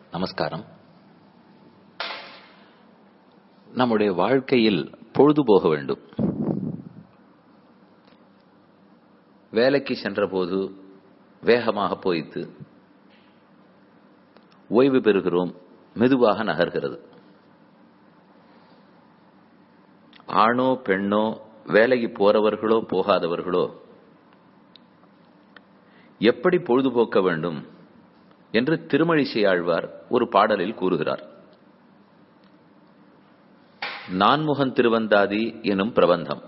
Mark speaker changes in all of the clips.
Speaker 1: நமஸ்காரம் நம்முடைய வாழ்க்கையில் பொழுது போக வேண்டும் வேலைக்கு சென்றபோது வேகமாக போய்த்து ஓய்வு பெறுகிறோம் மெதுவாக நகர்கிறது ஆணோ பெண்ணோ வேலைக்கு போறவர்களோ போகாதவர்களோ எப்படி பொழுதுபோக்க வேண்டும் என்று திருமழிசை ஆழ்வார் ஒரு பாடலில் கூறுகிறார் நான்முகன் திருவந்தாதி எனும் பிரபந்தம்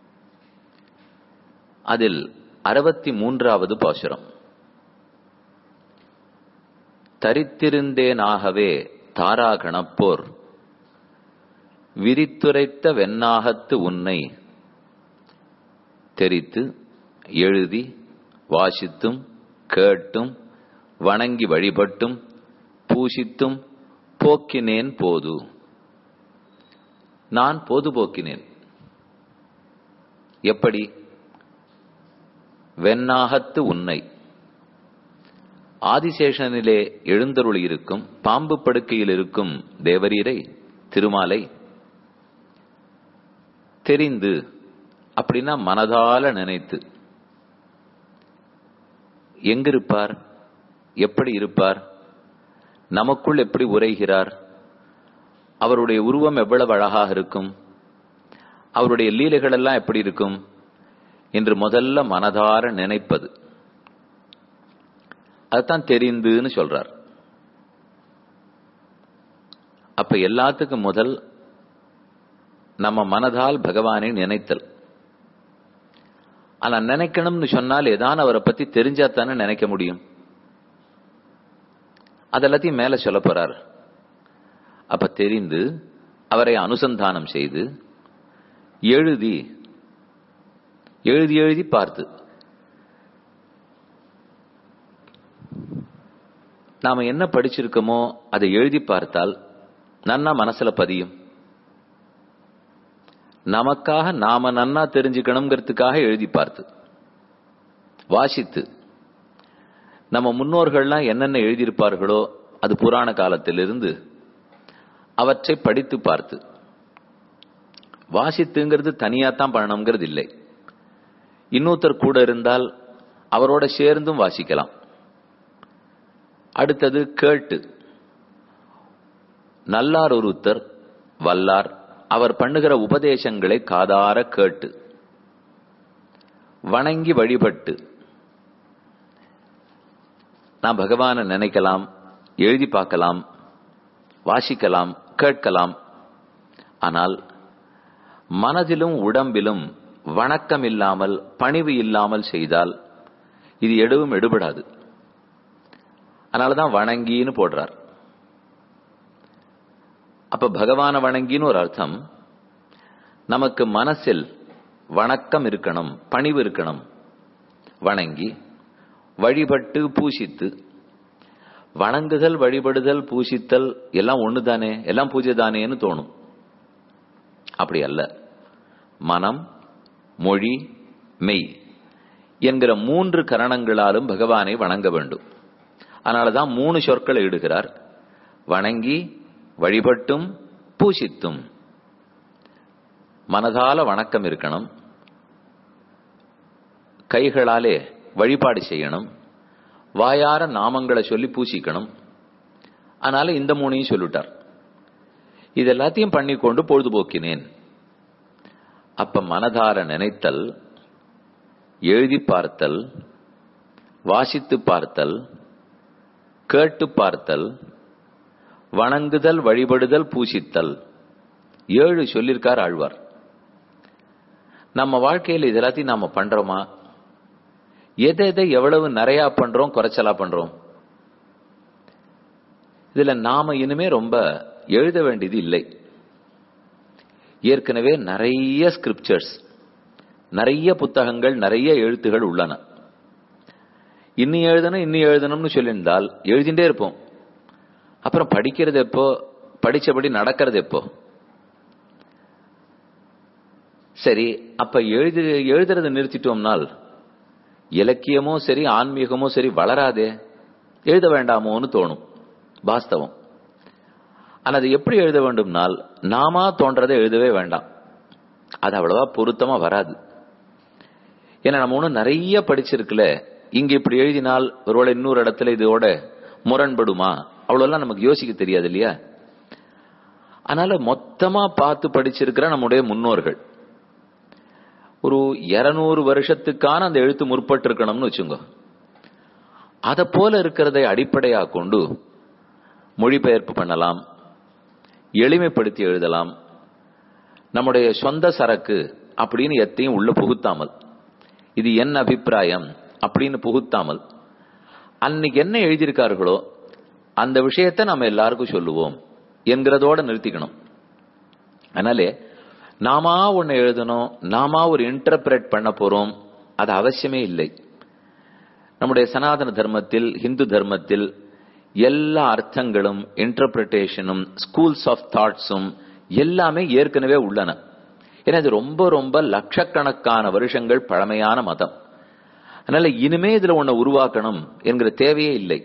Speaker 1: அதில் அறுபத்தி மூன்றாவது பாசுரம் தரித்திருந்தேனாகவே தாராகணப்போர் விரித்துரைத்த வெண்ணாகத்து உன்னை தெரித்து எழுதி வாசித்தும் கேட்டும் வணங்கி வழிபட்டும் பூசித்தும் போக்கினேன் போது நான் போது போக்கினேன் எப்படி வெண்ணாகத்து உன்னை ஆதிசேஷனிலே எழுந்தருள் இருக்கும் பாம்பு படுக்கையில் இருக்கும் தேவரீரை திருமாலை தெரிந்து அப்படின்னா மனதால நினைத்து எங்கிருப்பார் எப்படி இருப்பார் நமக்குள் எப்படி உரைகிறார் அவருடைய உருவம் எவ்வளவு அழகாக இருக்கும் அவருடைய லீலைகள் எல்லாம் எப்படி இருக்கும் என்று முதல்ல மனதார நினைப்பது அதுதான் தெரிந்துன்னு சொல்றார் அப்ப எல்லாத்துக்கும் முதல் நம்ம மனதால் பகவானை நினைத்தல் ஆனா நினைக்கணும்னு சொன்னால் ஏதான் அவரை பத்தி தெரிஞ்சா தானே நினைக்க முடியும் அதெல்லாத்தையும் மேல சொல்ல போறார் அப்ப தெரிந்து அவரை அனுசந்தானம் செய்து எழுதி எழுதி எழுதி பார்த்து நாம என்ன படிச்சிருக்கோமோ அதை எழுதி பார்த்தால் நன்னா மனசுல பதியும் நமக்காக நாம நன்னா தெரிஞ்சுக்கணுங்கிறதுக்காக எழுதி பார்த்து வாசித்து நம்ம முன்னோர்கள்லாம் என்னென்ன எழுதியிருப்பார்களோ அது புராண காலத்திலிருந்து அவற்றை படித்து பார்த்து வாசித்துங்கிறது தனியா தான் பண்ணணுங்கிறது இல்லை இன்னொருத்தர் கூட இருந்தால் அவரோட சேர்ந்தும் வாசிக்கலாம் அடுத்தது கேட்டு நல்லார் ஒருத்தர் வல்லார் அவர் பண்ணுகிற உபதேசங்களை காதார கேட்டு வணங்கி வழிபட்டு நான் பகவானை நினைக்கலாம் எழுதி பார்க்கலாம் வாசிக்கலாம் கேட்கலாம் ஆனால் மனதிலும் உடம்பிலும் வணக்கம் இல்லாமல் பணிவு இல்லாமல் செய்தால் இது எடுவும் எடுபடாது அதனாலதான் வணங்கின்னு போடுறார் அப்ப பகவான வணங்கின்னு ஒரு அர்த்தம் நமக்கு மனசில் வணக்கம் இருக்கணும் பணிவு இருக்கணும் வணங்கி வழிபட்டு பூசித்து வணங்குதல் வழிபடுதல் பூசித்தல் எல்லாம் ஒண்ணுதானே எல்லாம் பூஜை தானேன்னு தோணும் அப்படி அல்ல மனம் மொழி மெய் என்கிற மூன்று கரணங்களாலும் பகவானை வணங்க வேண்டும் அதனாலதான் மூணு சொற்களை இடுகிறார் வணங்கி வழிபட்டும் பூசித்தும் மனதால வணக்கம் இருக்கணும் கைகளாலே வழிபாடு செய்யணும் வாயார நாமங்களை சொல்லி பூசிக்கணும் அதனால இந்த மூணையும் சொல்லிட்டார் இது எல்லாத்தையும் பண்ணிக்கொண்டு பொழுதுபோக்கினேன் அப்ப மனதார நினைத்தல் எழுதி பார்த்தல் வாசித்து பார்த்தல் கேட்டு பார்த்தல் வணங்குதல் வழிபடுதல் பூசித்தல் ஏழு சொல்லியிருக்கார் ஆழ்வார் நம்ம வாழ்க்கையில் இது எல்லாத்தையும் நாம பண்றோமா எதை எதை எவ்வளவு நிறைய பண்றோம் குறைச்சலா பண்றோம் இதுல நாம இனிமே ரொம்ப எழுத வேண்டியது இல்லை ஏற்கனவே நிறைய ஸ்கிரிப்சர்ஸ் நிறைய புத்தகங்கள் நிறைய எழுத்துகள் உள்ளன இன்னி எழுதணும் இன்னி எழுதணும்னு சொல்லியிருந்தால் எழுதிண்டே இருப்போம் அப்புறம் படிக்கிறது எப்போ படிச்சபடி நடக்கிறது எப்போ சரி அப்ப எழுதி எழுதுறதை நிறுத்திட்டோம்னால் இலக்கியமோ சரி ஆன்மீகமோ சரி வளராதே எழுத வேண்டாமோன்னு தோணும் வாஸ்தவம் ஆனா அது எப்படி எழுத வேண்டும்னால் நாமா தோன்றதை எழுதவே வேண்டாம் அது அவ்வளவா பொருத்தமா வராது ஏன்னா நம்ம ஒண்ணு நிறைய படிச்சிருக்குல இங்க இப்படி எழுதினால் ஒருவேளை இன்னொரு இடத்துல இதோட முரண்படுமா அவ்வளவுலாம் நமக்கு யோசிக்க தெரியாது இல்லையா அதனால மொத்தமா பார்த்து படிச்சிருக்கிற நம்முடைய முன்னோர்கள் ஒரு இருநூறு வருஷத்துக்கான அந்த எழுத்து முற்பட்டு இருக்கணும்னு வச்சுங்க அத போல இருக்கிறதை அடிப்படையா கொண்டு மொழிபெயர்ப்பு பண்ணலாம் எளிமைப்படுத்தி எழுதலாம் நம்முடைய சொந்த சரக்கு அப்படின்னு எத்தையும் உள்ள புகுத்தாமல் இது என் அபிப்பிராயம் அப்படின்னு புகுத்தாமல் அன்னைக்கு என்ன எழுதியிருக்கார்களோ அந்த விஷயத்தை நம்ம எல்லாருக்கும் சொல்லுவோம் என்கிறதோட நிறுத்திக்கணும் அதனாலே நாமா ஒன்னு எழுதணும் நாமா ஒரு இன்டர்பிரேட் பண்ண போறோம் அது அவசியமே இல்லை நம்முடைய சனாதன தர்மத்தில் ஹிந்து தர்மத்தில் எல்லா அர்த்தங்களும் இன்டர்பிரிட்டேஷனும் ஸ்கூல்ஸ் ஆஃப் தாட்ஸும் எல்லாமே ஏற்கனவே உள்ளன ஏன்னா இது ரொம்ப ரொம்ப லட்சக்கணக்கான வருஷங்கள் பழமையான மதம் அதனால இனிமே இதுல ஒன்ன உருவாக்கணும் என்கிற தேவையே இல்லை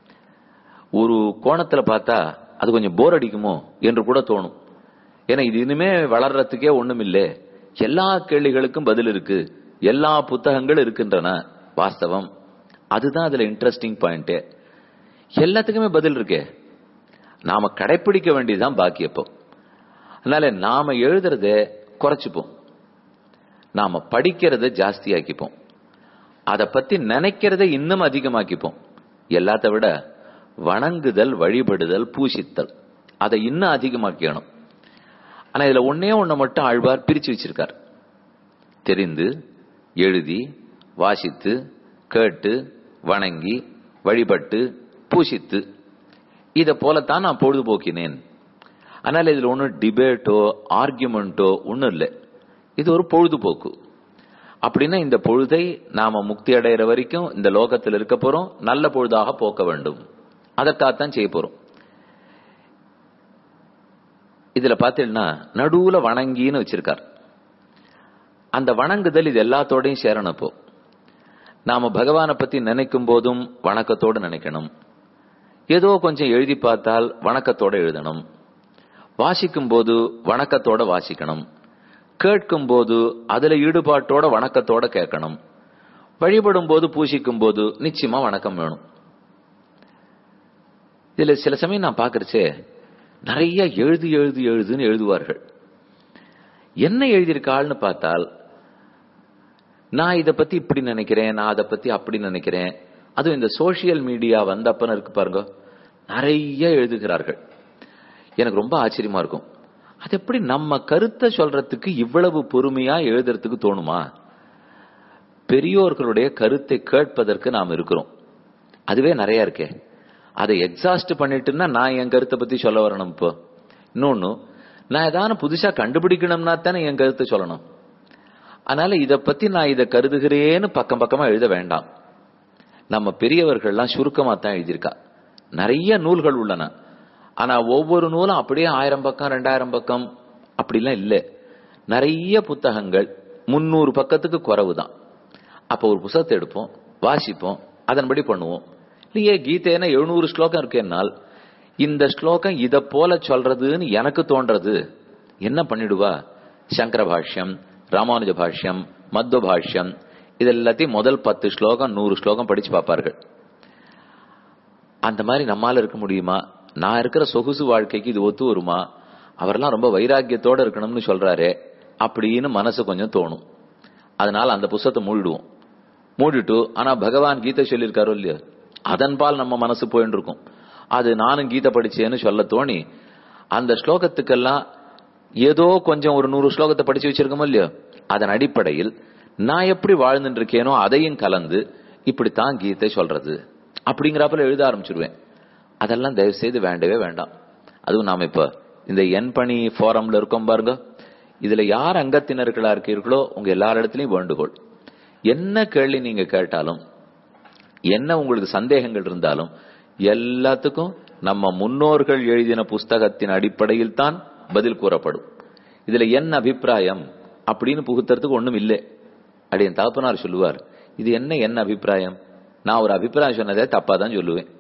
Speaker 1: ஒரு கோணத்துல பார்த்தா அது கொஞ்சம் போர் அடிக்குமோ என்று கூட தோணும் ஏன்னா இது இனிமே வளர்றதுக்கே ஒண்ணும் இல்லை எல்லா கேள்விகளுக்கும் பதில் இருக்கு எல்லா புத்தகங்களும் இருக்கின்றன வாஸ்தவம் அதுதான் அதுல இன்ட்ரெஸ்டிங் பாயிண்ட் எல்லாத்துக்குமே பதில் இருக்கே நாம கடைபிடிக்க வேண்டியதுதான் பாக்கி அப்போ அதனால நாம எழுதுறத குறைச்சுப்போம் நாம படிக்கிறத ஜாஸ்தியாக்கிப்போம் அதை பத்தி நினைக்கிறத இன்னும் அதிகமாக்கிப்போம் எல்லாத்த விட வணங்குதல் வழிபடுதல் பூசித்தல் அதை இன்னும் அதிகமாக்கணும் ஆனா இதுல ஒன்னே ஒண்ணு மட்டும் ஆழ்வார் பிரிச்சு வச்சிருக்கார் தெரிந்து எழுதி வாசித்து கேட்டு வணங்கி வழிபட்டு பூசித்து இத போலத்தான் நான் பொழுதுபோக்கினேன் அதனால இதுல ஒன்னும் டிபேட்டோ ஆர்கியூமெண்டோ ஒன்னும் இல்லை இது ஒரு பொழுதுபோக்கு அப்படின்னா இந்த பொழுதை நாம முக்தி அடைகிற வரைக்கும் இந்த லோகத்தில் இருக்க போறோம் நல்ல பொழுதாக போக்க வேண்டும் அதற்காகத்தான் செய்ய போறோம் இதுல பாத்தீங்கன்னா நடுவுல வணங்கின்னு வச்சிருக்கார் அந்த வணங்குதல் இது எல்லாத்தோடையும் சேரணும் இப்போ நாம பகவானை பத்தி நினைக்கும் போதும் வணக்கத்தோடு நினைக்கணும் ஏதோ கொஞ்சம் எழுதி பார்த்தால் வணக்கத்தோட எழுதணும் வாசிக்கும் போது வணக்கத்தோட வாசிக்கணும் கேட்கும் போது அதுல ஈடுபாட்டோட வணக்கத்தோட கேட்கணும் வழிபடும் போது பூசிக்கும் போது நிச்சயமா வணக்கம் வேணும் இதுல சில சமயம் நான் பாக்குறச்சே நிறைய எழுது எழுது எழுதுன்னு எழுதுவார்கள் என்ன எழுதியிருக்காள்னு பார்த்தால் நான் இதை பத்தி இப்படி நினைக்கிறேன் நான் அதை பத்தி அப்படி நினைக்கிறேன் அதுவும் இந்த சோசியல் மீடியா வந்தப்பன்னு இருக்கு பாருங்க நிறைய எழுதுகிறார்கள் எனக்கு ரொம்ப ஆச்சரியமா இருக்கும் அது எப்படி நம்ம கருத்தை சொல்றதுக்கு இவ்வளவு பொறுமையா எழுதுறதுக்கு தோணுமா பெரியோர்களுடைய கருத்தை கேட்பதற்கு நாம் இருக்கிறோம் அதுவே நிறைய இருக்கே அதை எக்ஸாஸ்ட் பண்ணிட்டுன்னா நான் என் கருத்தை பத்தி சொல்ல வரணும் இப்போ இன்னொன்னு நான் ஏதாவது புதுசா கண்டுபிடிக்கணும்னா தானே என் கருத்தை சொல்லணும் அதனால இத பத்தி நான் இதை கருதுகிறேன்னு பக்கம் பக்கமா எழுத வேண்டாம் நம்ம பெரியவர்கள்லாம் சுருக்கமா தான் எழுதியிருக்கா நிறைய நூல்கள் உள்ளன ஆனா ஒவ்வொரு நூலும் அப்படியே ஆயிரம் பக்கம் ரெண்டாயிரம் பக்கம் அப்படிலாம் இல்ல நிறைய புத்தகங்கள் முன்னூறு பக்கத்துக்கு குறைவு தான் அப்ப ஒரு புத்தகத்தை எடுப்போம் வாசிப்போம் அதன்படி பண்ணுவோம் இல்லையே கீதைன்னா எழுநூறு ஸ்லோகம் இருக்கேன்னால் இந்த ஸ்லோகம் இத போல சொல்றதுன்னு எனக்கு தோன்றது என்ன பண்ணிடுவா சங்கர பாஷ்யம் ராமானுஜ பாஷ்யம் மத்வ பாஷ்யம் இது எல்லாத்தையும் முதல் பத்து ஸ்லோகம் நூறு ஸ்லோகம் படிச்சு பார்ப்பார்கள் அந்த மாதிரி நம்மால இருக்க முடியுமா நான் இருக்கிற சொகுசு வாழ்க்கைக்கு இது ஒத்து வருமா அவரெல்லாம் ரொம்ப வைராக்கியத்தோட இருக்கணும்னு சொல்றாரு அப்படின்னு மனசு கொஞ்சம் தோணும் அதனால அந்த புஸ்தத்தை மூடிடுவோம் மூடிட்டு ஆனா பகவான் கீதை சொல்லியிருக்காரோ இல்லையா அதன்பால் நம்ம மனசு போயின்னு இருக்கும் அது நானும் கீதை படிச்சேன்னு சொல்ல தோணி அந்த ஸ்லோகத்துக்கெல்லாம் ஏதோ கொஞ்சம் ஒரு நூறு ஸ்லோகத்தை படிச்சு வச்சிருக்கோமோ இல்லையோ அதன் அடிப்படையில் நான் எப்படி வாழ்ந்துட்டு இருக்கேனோ அதையும் கலந்து இப்படித்தான் கீதை சொல்றது அப்படிங்கிறப்பல எழுத ஆரம்பிச்சிருவேன் அதெல்லாம் தயவு செய்து வேண்டவே வேண்டாம் அதுவும் நாம இப்ப இந்த என் பணி போரம்ல இருக்கோம் பாருங்க இதுல யார் அங்கத்தினர்களா இருக்கீர்களோ உங்க எல்லாரிடத்திலையும் வேண்டுகோள் என்ன கேள்வி நீங்க கேட்டாலும் என்ன உங்களுக்கு சந்தேகங்கள் இருந்தாலும் எல்லாத்துக்கும் நம்ம முன்னோர்கள் எழுதின புஸ்தகத்தின் அடிப்படையில் தான் பதில் கூறப்படும் இதுல என்ன அபிப்பிராயம் அப்படின்னு புகுத்துறதுக்கு ஒண்ணும் இல்லை அப்படின்னு தகப்பனார் சொல்லுவார் இது என்ன என்ன அபிப்பிராயம் நான் ஒரு அபிப்பிராயம் சொன்னதே தப்பா தான் சொல்லுவேன்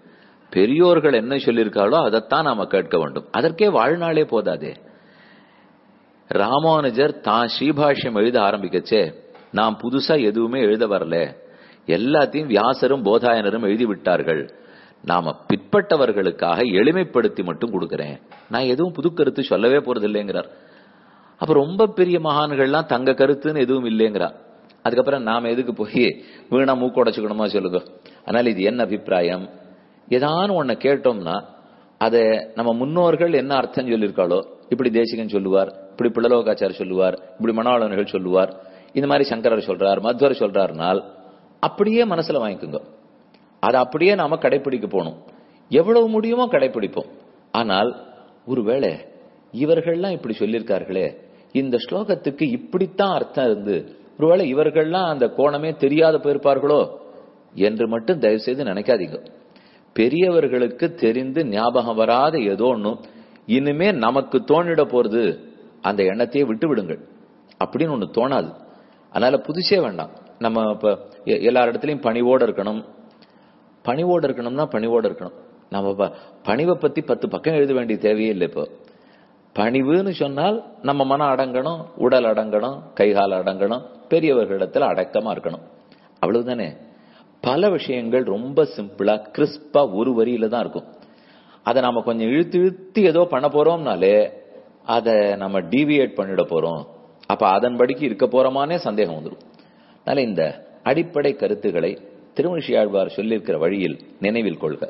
Speaker 1: பெரியோர்கள் என்ன சொல்லியிருக்காளோ அதைத்தான் நாம கேட்க வேண்டும் அதற்கே வாழ்நாளே போதாதே ராமானுஜர் தான் ஸ்ரீபாஷ்யம் எழுத ஆரம்பிக்கச்சே நான் புதுசா எதுவுமே எழுத வரல எல்லாத்தையும் வியாசரும் போதாயனரும் எழுதி விட்டார்கள் நாம பிற்பட்டவர்களுக்காக எளிமைப்படுத்தி மட்டும் கொடுக்கிறேன் நான் எதுவும் புது கருத்து சொல்லவே போறது இல்லைங்கிறார் அப்ப ரொம்ப பெரிய மகான்கள்லாம் தங்க கருத்துன்னு எதுவும் இல்லைங்கிறார் அதுக்கப்புறம் நாம எதுக்கு போய் வீணா மூக்குடைச்சுக்கணுமா சொல்லுங்க அதனால இது என்ன அபிப்பிராயம் ஏதானு ஒன்ன கேட்டோம்னா அதை நம்ம முன்னோர்கள் என்ன அர்த்தம் சொல்லியிருக்காளோ இப்படி தேசிகன் சொல்லுவார் இப்படி பிள்ளலோகாச்சார் சொல்லுவார் இப்படி மனோளர்கள் சொல்லுவார் இந்த மாதிரி சங்கரர் சொல்றார் மத்வர் சொல்றாருனால் அப்படியே மனசுல வாங்கிக்கோங்க அதை அப்படியே நாம கடைபிடிக்க போகணும் எவ்வளவு முடியுமோ கடைபிடிப்போம் ஆனால் ஒருவேளை இவர்கள்லாம் இப்படி சொல்லியிருக்கார்களே இந்த ஸ்லோகத்துக்கு இப்படித்தான் அர்த்தம் இருந்து ஒருவேளை இவர்கள்லாம் அந்த கோணமே தெரியாத போயிருப்பார்களோ என்று மட்டும் தயவு செய்து நினைக்காதீங்க பெரியவர்களுக்கு தெரிந்து ஞாபகம் வராத ஏதோ ஒண்ணும் இனிமே நமக்கு தோணிட போறது அந்த எண்ணத்தையே விட்டு விடுங்கள் அப்படின்னு ஒண்ணு தோணாது அதனால புதுசே வேண்டாம் நம்ம இப்ப எ- எல்லார் இடத்துலயும் பணிவோட இருக்கணும் பணிவோட இருக்கணும்னா பணிவோட இருக்கணும் நம்ம ப- பணிவை பத்தி பத்து பக்கம் எழுத வேண்டிய தேவையே இல்லை இப்போ பணிவுன்னு சொன்னால் நம்ம மனம் அடங்கணும் உடல் அடங்கணும் கைகால் அடங்கணும் பெரியவர்களிடத்துல அடக்கமா இருக்கணும் அவ்வளவுதானே பல விஷயங்கள் ரொம்ப சிம்பிளா கிறிஸ்பா ஒரு வரியில தான் இருக்கும் அதை நாம கொஞ்சம் இழுத்து இழுத்து ஏதோ பண்ண போறோம்னாலே அதை நம்ம டீவியேட் பண்ணிட போறோம் அப்ப அதன்படிக்கு இருக்க போறோமானே சந்தேகம் வந்துடும் அதனால இந்த அடிப்படை கருத்துக்களை திருமணிஷி ஆழ்வார் சொல்லியிருக்கிற வழியில் நினைவில் கொள்க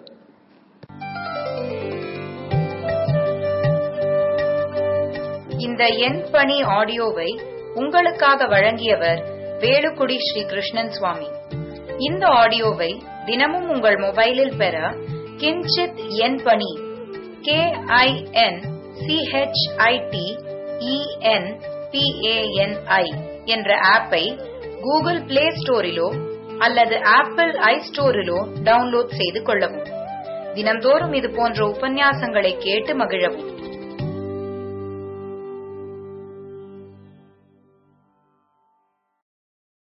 Speaker 2: இந்த எண் பணி ஆடியோவை உங்களுக்காக வழங்கியவர் வேலுக்குடி ஸ்ரீ கிருஷ்ணன் சுவாமி இந்த ஆடியோவை தினமும் உங்கள் மொபைலில் பெற கிஞ்சித் எண் பணி கே ஐ என் சிஹெச்ஐடி இஎன் பிஏஎன்ஐ என்ற ஆப்பை கூகுள் பிளே ஸ்டோரிலோ அல்லது ஆப்பிள் ஐ ஸ்டோரிலோ டவுன்லோட் செய்து கொள்ளவும் தினம்தோறும் இது போன்ற உபன்யாசங்களை கேட்டு மகிழவும்